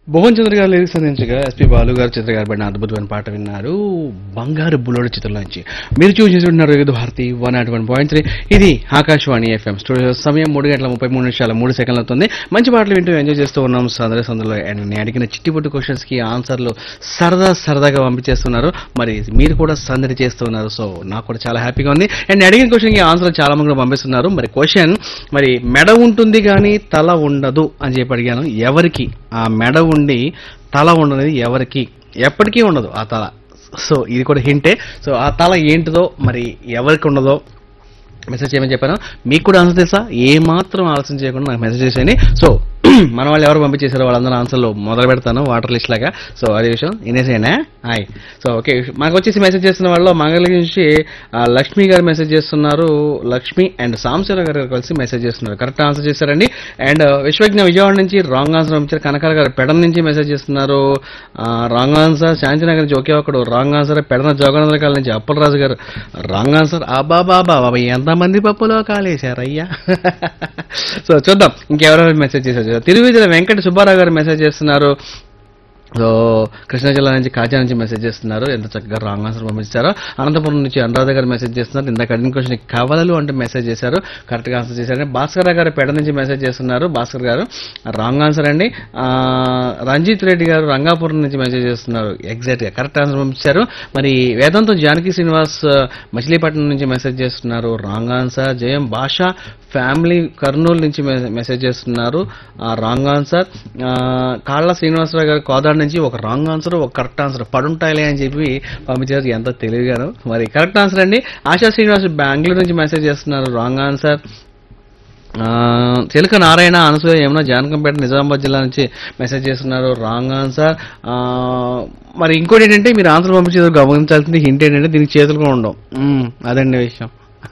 భువన్ చంద్ర గారు లిరిక్స్ అందించగా ఎస్పి బాలు గారు చిత్ర గారు పడిన అద్భుతమైన పాట విన్నారు బంగారు బుల్లోడు చిత్రంలో నుంచి మీరు చూసి చూస్తున్నారు Vividh Bharati one naught one point three ఇది ఆకాశవాణి ఎఫ్ఎం స్టూడియో సమయం మూడు గంటల ముప్పై మూడు నిమిషాల మూడు సెకండ్లు అవుతుంది మంచి పాటలు వింటూ ఎంజాయ్ చేస్తూ ఉన్నాం సందడి సందడిలో అండ్ నేను అడిగిన చిట్టి పొట్టు క్వశ్చన్స్ కి ఆన్సర్లు సరదా సరదాగా పంపించేస్తున్నారు మరి మీరు కూడా సందడి చేస్తున్నారు సో నాకు కూడా చాలా హ్యాపీగా ఉంది అండ్ నేను అడిగిన క్వశ్చన్ కి ఆన్సర్ చాలా మంది కూడా పంపిస్తున్నారు మరి క్వశ్చన్ మరి మెడ ఉంటుంది కానీ తల ఉండదు అని చెప్పి అడిగాను ఎవరికి ఆ మెడ ఉండి తల ఉండదు ఎవరికి ఎప్పటికీ ఉండదు ఆ తల సో ఇది కూడా హింటే సో ఆ తల ఏంటిదో మరి ఎవరికి ఉండదో మెసేజ్ చేయమని చెప్పాను మీకు కూడా ఆన్సర్ తెలుసా ఏ మాత్రం ఆలోచన చేయకుండా నాకు మెసేజ్ చేసేయండి సో మన వాళ్ళు ఎవరు పంపించేశారో వాళ్ళందరూ ఆన్సర్లో మొదలు పెడతాను వాటర్ లిస్ట్ లాగా సో అదే విషయం వినేసేయండి హాయ్ సో ఓకే మాకు వచ్చేసి మెసేజ్ చేస్తున్న వాళ్ళు మంగళ నుంచి ఆ, లక్ష్మి గారు మెసేజ్ చేస్తున్నారు లక్ష్మి అండ్ సాంశీరావు గారు కలిసి మెసేజ్ చేస్తున్నారు కరెక్ట్ ఆన్సర్ చేశారండి అండ్ విశ్వజ్ఞ విజయవాడ నుంచి రాంగ్ ఆన్సర్ పంపించారు కనకాల గారు పెడన నుంచి మెసేజ్ చేస్తున్నారు రాంగ్ ఆన్సర్ శాంతినగర్ నుంచి ఒకే ఒకడు రాంగ్ ఆన్సర్ పెడన జోగనందకాల నుంచి అప్పలరాజు గారు రాంగ్ ఆన్సర్ అబ్బా బాబా బాబా ఎంతమంది పప్పులో కాలేశారయ్యా సో చూద్దాం ఇంకెవరెవరు మెసేజ్ చేశారు తిరువిధుల వెంకట సుబ్బారావు గారు మెసేజ్ చేస్తున్నారు సో కృష్ణా జిల్లా నుంచి కాజా నుంచి మెసేజ్ చేస్తున్నారు ఎంత చక్కగా రాంగ్ ఆన్సర్ పంపించారో అనంతపురం నుంచి అనురాధ గారు మెసేజ్ చేస్తున్నారు ఇందాక అడిగిన క్వశ్చన్ కవలలు అంటూ మెసేజ్ చేశారు కరెక్ట్గా ఆన్సర్ చేశారు భాస్కర్ గారు పెడ నుంచి మెసేజ్ చేస్తున్నారు భాస్కర్ గారు రాంగ్ ఆన్సర్ అండి ఆ, రంజిత్ రెడ్డి గారు రంగాపురం నుంచి మెసేజ్ చేస్తున్నారు ఎగ్జాక్ట్గా కరెక్ట్ ఆన్సర్ పంపించారు మరి వేదాంతం జానకి శ్రీనివాస్ ఆ, మచిలీపట్నం నుంచి మెసేజ్ చేస్తున్నారు రాంగ్ ఆన్సర్ జయం భాష ఫ్యామిలీ కర్నూలు నుంచి మె- మెసేజ్ చేస్తున్నారు రాంగ్ ఆన్సర్ కాళ్ళ శ్రీనివాసరావు గారు కోదాడ నుంచి ఒక రాంగ్ ఆన్సర్ ఒక కరెక్ట్ ఆన్సర్ పడుంటాయిలే అని చెప్పి పంపించారు ఎంత తెలివిగాను మరి కరెక్ట్ ఆన్సర్ అండి ఆశా శ్రీనివాస్ బెంగళూరు నుంచి మెసేజ్ చేస్తున్నారు రాంగ్ ఆన్సర్ ఆ, చిలుక నారాయణ అనసూయ యమున జానకంపేట నిజామాబాద్ జిల్లా నుంచి మెసేజ్ చేస్తున్నారు రాంగ్ ఆన్సర్ ఆ, మరి ఇంకోటి ఏంటంటే మీరు ఆన్సర్ పంపించేది గమనించాల్సింది హింట్ ఏంటంటే దీనికి చేతులు కూడా ఉండవు మ్మ్, అదండి విషయం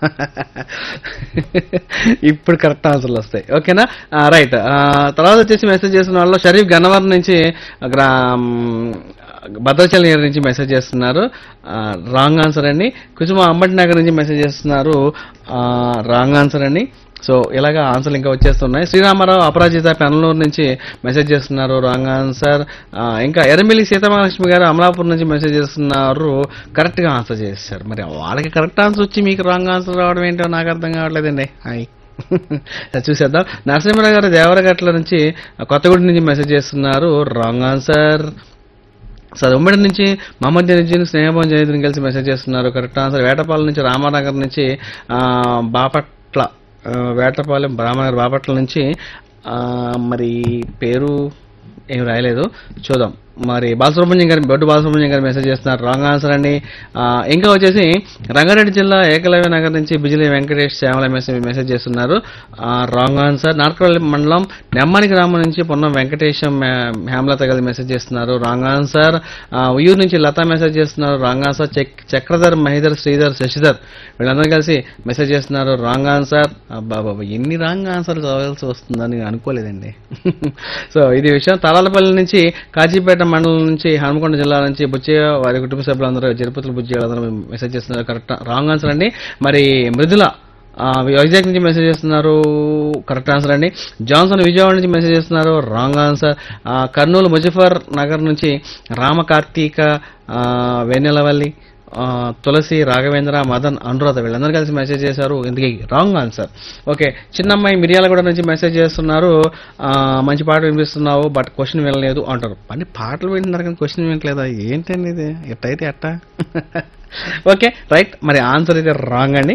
ఇప్పుడు కరెక్ట్ ఆన్సర్లు వస్తాయి ఓకేనా రైట్ తర్వాత వచ్చేసి మెసేజ్ చేసిన వాళ్ళు షరీఫ్ గన్నవరం నుంచి గ్రా భద్రాచలం ఏరియా నుంచి మెసేజ్ చేస్తున్నారు రాంగ్ ఆన్సర్ అండి కుసుమ అంబటి నగర్ నుంచి మెసేజ్ చేస్తున్నారు రాంగ్ ఆన్సర్ అండి సో ఇలాగా ఆన్సర్లు ఇంకా వచ్చేస్తున్నాయి శ్రీరామారావు అపరాజిత పెనలూరు నుంచి మెసేజ్ చేస్తున్నారు రాంగ్ ఆన్సర్ ఆ, ఇంకా ఎర్రమిల్లి సీతామహాలక్ష్మి గారు అమలాపూర్ నుంచి మెసేజ్ చేస్తున్నారు కరెక్ట్ గా ఆన్సర్ చేశారు మరి వాళ్ళకి కరెక్ట్ ఆన్సర్ వచ్చి మీకు రాంగ్ ఆన్సర్ రావడం ఏంటో నాకు అర్థం కావట్లేదండి హాయ్ చూసేద్దాం నరసింహరావు గారు దేవరగట్ల నుంచి కొత్తగూడి నుంచి మెసేజ్ చేస్తున్నారు రాంగ్ ఆన్సర్ సార్ ఉమ్మడి నుంచి మహమ్మద్ జనీన్ స్నేహభవన్ జయద్ని కలిసి మెసేజ్ చేస్తున్నారు కరెక్ట్ ఆన్సర్ వేటపాలెం నుంచి రామానగర్ నుంచి ఆ, బాపట్ల ఆ, వేటపాలెం రామానగర్ బాపట్ల నుంచి ఆ, మరి పేరు ఏం రాయలేదు చూద్దాం మరి బాలసుబ్రహ్మణ్యం గారు బొడ్డు బాలసుబ్రహ్మణ్యం గారు మెసేజ్ చేస్తున్నారు రాంగ్ ఆన్సర్ అండి ఆ, ఇంకా వచ్చేసి రంగారెడ్డి జిల్లా ఏకలవ్య నగర్ నుంచి బిజిలీ వెంకటేష్ శ్యామల మెసేజ్ మెసేజ్ చేస్తున్నారు రాంగ్ ఆన్సర్ నార్కల్ మండలం నెమ్మని గ్రామం నుంచి పొన్నం వెంకటేశం హే- హేమలత గారు మెసేజ్ చేస్తున్నారు రాంగ్ ఆన్సర్ ఆ, ఉయ్యూరు నుంచి లత మెసేజ్ చేస్తున్నారు రాంగ్ ఆన్సర్ చక్ చక్రధర్ మహిధర్ శ్రీధర్ శశిధర్ వీళ్ళందరూ కలిసి మెసేజ్ చేస్తున్నారు రాంగ్ ఆన్సర్ అబ్బా బాబా ఎన్ని రాంగ్ ఆన్సర్ చదవాల్సి వస్తుందని అనుకోలేదండి సో ఇది విషయం తలాలపల్లి నుంచి కాజీపేట మండలం నుంచి హనుమకొండ జిల్లా నుంచి బుచ్చయ్య వారి కుటుంబ సభ్యులందరూ తిరుపతుల బుజ్జి అందరూ మెసేజ్ చేస్తున్నారు కరెక్ట్ రాంగ్ ఆన్సర్ అండి మరి మృదుల ఆ, వైజాగ్ నుంచి మెసేజ్ చేస్తున్నారు కరెక్ట్ ఆన్సర్ అండి జాన్సన్ విజయవాడ నుంచి మెసేజ్ చేస్తున్నారు రాంగ్ ఆన్సర్ ఆ, కర్నూలు ముజఫర్ నగర్ నుంచి రామకార్తీక ఆ, వెన్నెలవల్లి ఆ, తులసి రాఘవేంద్ర మదన్ అనురాధ వీళ్ళందరూ కలిసి మెసేజ్ చేశారు ఇందుకే రాంగ్ ఆన్సర్ ఓకే చిన్నమ్మాయి మిర్యాలగూడ నుంచి మెసేజ్ చేస్తున్నారు ఆ, మంచి పాట వినిపిస్తున్నావు బట్ క్వశ్చన్ వినలేదు అంటారు పని పాటలు వింటున్నారు కానీ క్వశ్చన్ వినట్లేదా ఏంటండి ఇది ఎట్టయితే ఎట్టా ఓకే రైట్ మరి ఆన్సర్ అయితే రాంగ్ అండి